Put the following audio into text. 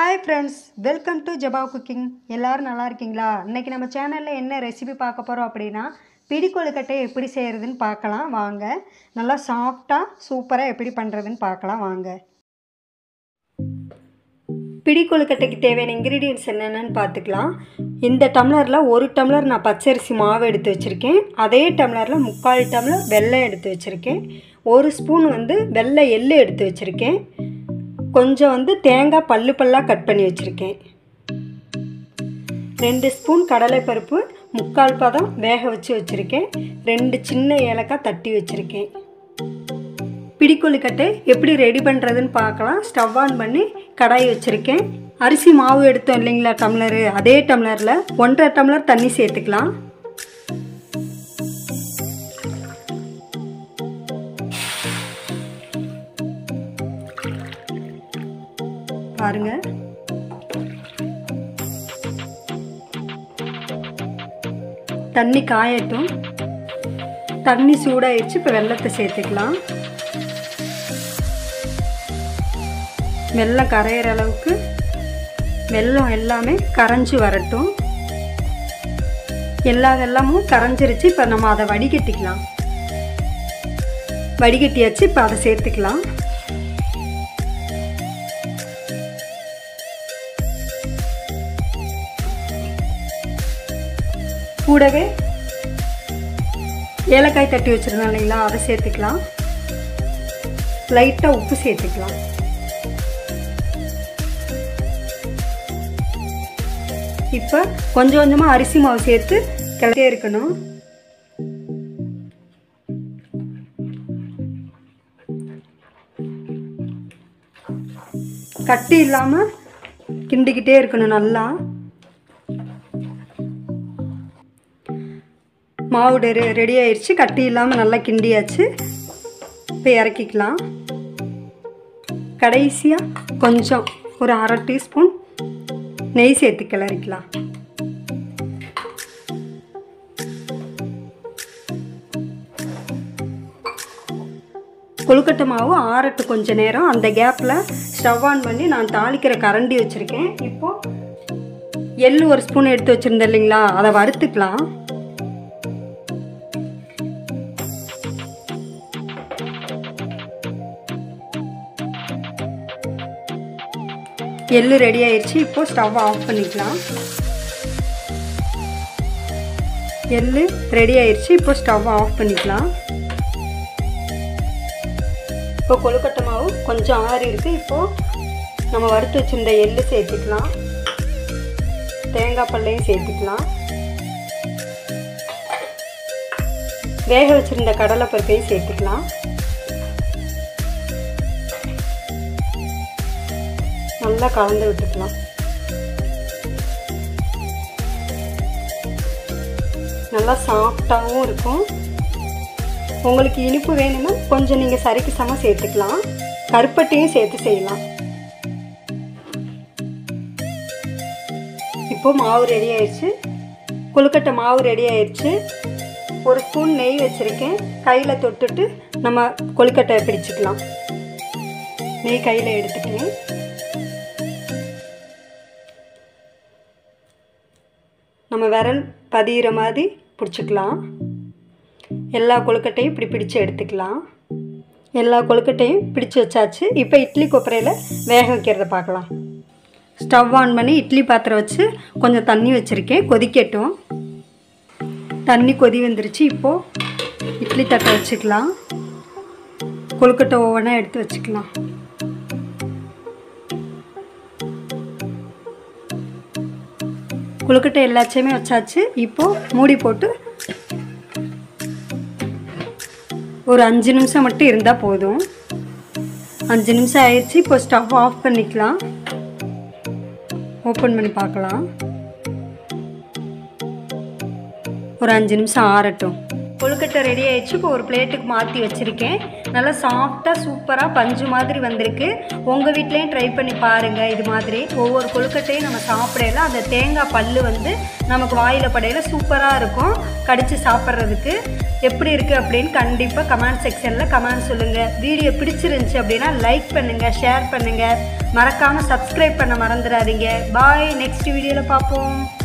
hi friends welcome to Jaba cooking எல்லோரும் நல்லா இருக்கீங்களா இன்றைக்கி நம்ம சேனலில் என்ன ரெசிபி பார்க்க போகிறோம் அப்படின்னா பிடி கொழுக்கட்டை எப்படி செய்கிறதுன்னு பார்க்கலாம் வாங்க நல்லா சாஃப்டாக சூப்பராக எப்படி பண்ணுறதுன்னு பார்க்கலாம் வாங்க பிடி கொழுக்கட்டைக்கு தேவையான இன்க்ரீடியன்ட்ஸ் என்னென்னு பார்த்துக்கலாம் இந்த டம்ளரில் ஒரு டம்ளர் நான் பச்சரிசி மாவு எடுத்து வச்சுருக்கேன் அதே டம்ளரில் முக்கால் டம்ளர் வெள்ளம் எடுத்து வச்சுருக்கேன் ஒரு ஸ்பூன் வந்து வெள்ளை எள்ளு எடுத்து வச்சுருக்கேன் கொஞ்சம் வந்து தேங்காய் பல்லு பல்லாக கட் பண்ணி வச்சுருக்கேன் ரெண்டு ஸ்பூன் கடலைப்பருப்பு முக்கால் பதம் வேக வச்சு வச்சுருக்கேன் ரெண்டு சின்ன ஏலக்காய் தட்டி வச்சுருக்கேன் பிடிக்கொழுக்கட்டை எப்படி ரெடி பண்ணுறதுன்னு பார்க்கலாம் ஸ்டவ் ஆன் பண்ணி கடாய் வச்சுருக்கேன் அரிசி மாவு எடுத்தோம் இல்லைங்களா டம்ளரு அதே டம்ளரில் ஒன்றரை டம்ளர் தண்ணி சேர்த்துக்கலாம் பாருங்க தண்ணி காயட்டும் தண்ணி சூடாயிடுச்சு இப்போ வெள்ளத்தை சேர்த்துக்கலாம் வெள்ளம் கரையிற அளவுக்கு வெள்ளம் எல்லாமே கரைஞ்சி வரட்டும் எல்லா வெள்ளமும் கரைஞ்சிருச்சு இப்போ நம்ம அதை வடிகட்டிக்கலாம் வடிகட்டியாச்சு இப்போ அதை சேர்த்துக்கலாம் கூடவே ஏலக்காய் தட்டி வச்சுருந்தோம் இல்லைங்களா அதை சேர்த்துக்கலாம் லைட்டாக உப்பு சேர்த்துக்கலாம் இப்போ கொஞ்சம் கொஞ்சமாக அரிசி மாவு சேர்த்து கிளறியே இருக்கணும் கட்டி இல்லாமல் கிண்டிக்கிட்டே இருக்கணும் நல்லா மாவு ரெ ரெடி ஆயிடுச்சு கட்டி இல்லாமல் நல்லா கிண்டியாச்சு இப்போ இறக்கிக்கலாம் கடைசியாக கொஞ்சம் ஒரு அரை டீஸ்பூன் நெய் சேர்த்து கிளறிக்கலாம் கொழுக்கட்டை மாவு ஆறட்டு கொஞ்ச நேரம் அந்த கேப்பில் ஸ்டவ் ஆன் பண்ணி நான் தாளிக்கிற கரண்டி வச்சுருக்கேன் இப்போது எள்ளு ஒரு ஸ்பூன் எடுத்து வச்சுருந்தேன் இல்லைங்களா அதை வறுத்துக்கலாம் எள்ளு ரெடி ஆயிடுச்சு இப்போது ஸ்டவ் ஆஃப் பண்ணிக்கலாம் எள்ளு ரெடி ஆயிடுச்சு இப்போ ஸ்டவ் ஆஃப் பண்ணிக்கலாம் இப்போ கொழுக்கட்டை மாவு கொஞ்சம் ஆறி இருக்கு இப்போது நம்ம வறுத்து வச்சுருந்த எள்ளு சேர்த்துக்கலாம் தேங்காய் பல்லையும் சேர்த்துக்கலாம் வேக வச்சுருந்த கடலை பருப்பையும் சேர்த்துக்கலாம் நல்லா கலந்து விட்டுக்கலாம் நல்லா சாஃப்டாகவும் இருக்கும் உங்களுக்கு இனிப்பு வேணும்னா கொஞ்சம் நீங்கள் சரிக்கு சம சேர்த்துக்கலாம் கருப்பட்டையும் சேர்த்து செய்யலாம் இப்போ மாவு ரெடி ஆயிடுச்சு கொழுக்கட்டை மாவு ரெடி ஆயிடுச்சு ஒரு ஸ்பூன் நெய் வச்சுருக்கேன் கையில் தொட்டுட்டு நம்ம கொழுக்கட்டை பிடிச்சிக்கலாம் நெய் கையில் எடுத்துட்டேன் நம்ம விரல் பதிகிற மாதிரி பிடிச்சிக்கலாம் எல்லா கொழுக்கட்டையும் இப்படி பிடிச்சு எடுத்துக்கலாம் எல்லா கொழுக்கட்டையும் பிடிச்சு வச்சாச்சு இப்போ இட்லி கொப்பரையில் வேக வைக்கிறத பார்க்கலாம் ஸ்டவ் ஆன் பண்ணி இட்லி பாத்திரம் வச்சு கொஞ்சம் தண்ணி வச்சுருக்கேன் கொதிக்கட்டும் தண்ணி கொதி வந்துருச்சு இப்போது இட்லி தட்டை வச்சுக்கலாம் கொழுக்கட்டை ஒவ்வொன்றா எடுத்து வச்சுக்கலாம் கொழுக்கட்டை எல்லாத்தையுமே வச்சாச்சு இப்போது மூடி போட்டு ஒரு அஞ்சு நிமிஷம் மட்டும் இருந்தால் போதும் அஞ்சு நிமிஷம் ஆயிடுச்சு இப்போ ஸ்டவ் ஆஃப் பண்ணிக்கலாம் ஓப்பன் பண்ணி பார்க்கலாம் ஒரு அஞ்சு நிமிஷம் ஆறட்டும் கொழுக்கட்டை ரெடி ஆயிடுச்சு இப்போ ஒரு பிளேட்டுக்கு மாற்றி வச்சுருக்கேன் நல்லா சாஃப்டாக சூப்பராக பஞ்சு மாதிரி வந்திருக்கு உங்கள் வீட்லேயும் ட்ரை பண்ணி பாருங்கள் இது மாதிரி ஒவ்வொரு கொழுக்கட்டையும் நம்ம சாப்பிடையில அந்த தேங்காய் பல்லு வந்து நமக்கு வாயில் படையில சூப்பராக இருக்கும் கடித்து சாப்பிட்றதுக்கு எப்படி இருக்குது அப்படின்னு கண்டிப்பாக கமெண்ட் செக்ஷனில் கமெண்ட் சொல்லுங்கள் வீடியோ பிடிச்சிருந்துச்சி அப்படின்னா லைக் பண்ணுங்கள் ஷேர் பண்ணுங்கள் மறக்காமல் சப்ஸ்கிரைப் பண்ண மறந்துடாதீங்க பாய் நெக்ஸ்ட் வீடியோவில் பார்ப்போம்